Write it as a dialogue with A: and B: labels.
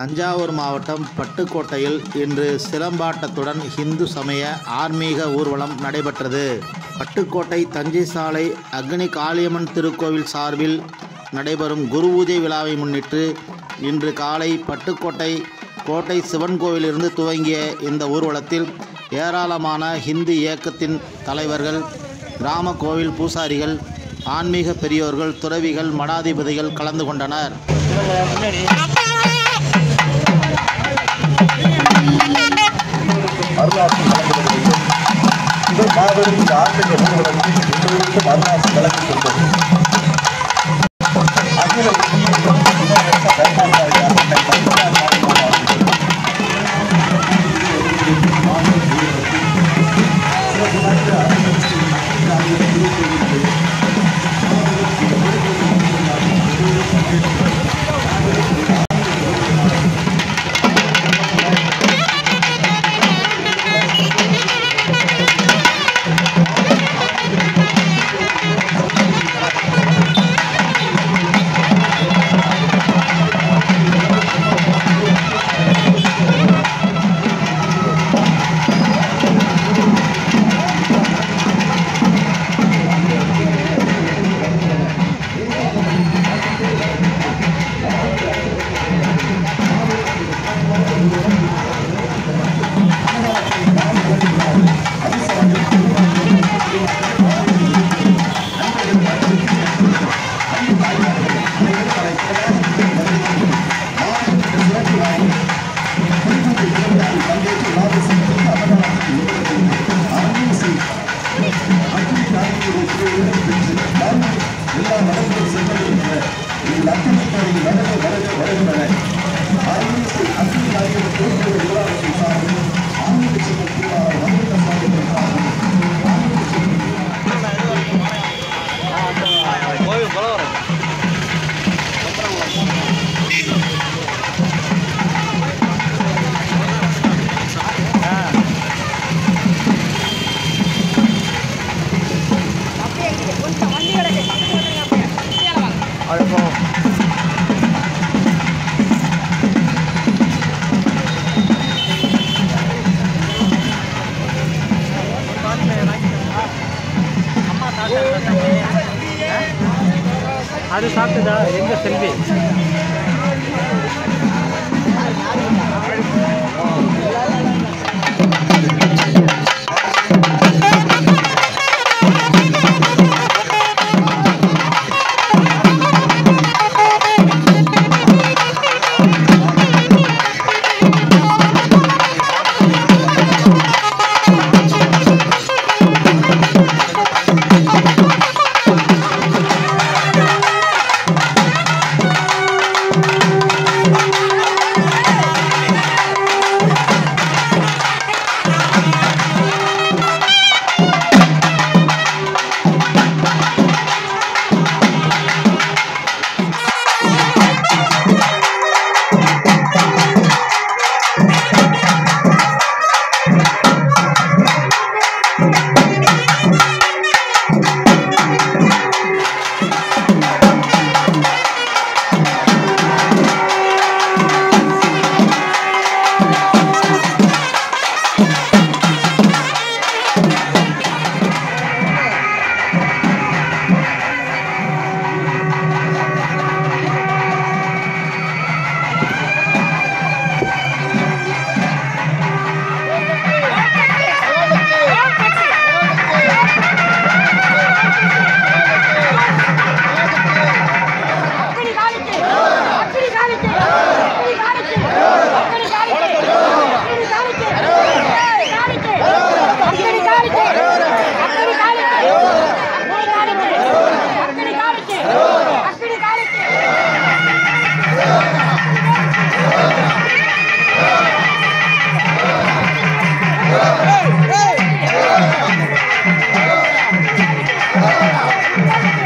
A: தஞ்சாவூர் மாவட்டம் பட்டுக்கோட்டையில் இன்று சிலம்பாட்டத்துடன் இந்து சமய ஆன்மீக ஊர்வலம் நடைபெற்றது பட்டுக்கோட்டை தஞ்சை சாலை அக்னி காளியம்மன் திருக்கோவில் சார்பில் நடைபெறும் குரு பூஜை விழாவை முன்னிட்டு இன்று காலை பட்டுக்கோட்டை கோட்டை சிவன் கோவிலிருந்து துவங்கிய இந்த ஊர்வலத்தில் ஏராளமான ஹிந்து இயக்கத்தின் தலைவர்கள் கிராம கோவில் பூசாரிகள் ஆன்மீக பெரியோர்கள் துறவிகள் மடாதிபதிகள் கலந்து கொண்டனர்
B: அருளாசி வழங்கப்பட வேண்டும் இந்த மாபெரும் இந்த ஆன்மீக ஊர்வலத்தில் எல்லோருக்கும் அருளாசி வழங்கி கொண்டது அகில இந்திய இணையற்ற வேட்பாளராக தன்னை மதிப்பாளராக மாறினார். எல்லா மதங்களும் சென்றடைகின்றன இதில் அத்தனை பேரின் வரவே வரவே வருகின்றன ஆன்மீக அக்னி நாயகர் திருப்பதி விழாவின் சார்பில் ஆன்மீக சிவன் திருவாரூர் வந்திருந்த சுவாமிகள் சார்பில்
C: கொஞ்சம் வண்டி கிடக்கு அப்படியே வாங்க
D: அது சாப்பிட்டதா எங்க செல்வி
C: அக்கடி காலிக்கு அக்கடி காலிக்கு அக்கடி காலிக்கு அக்கடி காலிக்கு அக்கடி காலிக்கு காலிக்கு அக்கடி காலிக்கு அக்கடி காலிக்கு அக்கடி காலிக்கு அக்கடி காலிக்கு
B: ஆ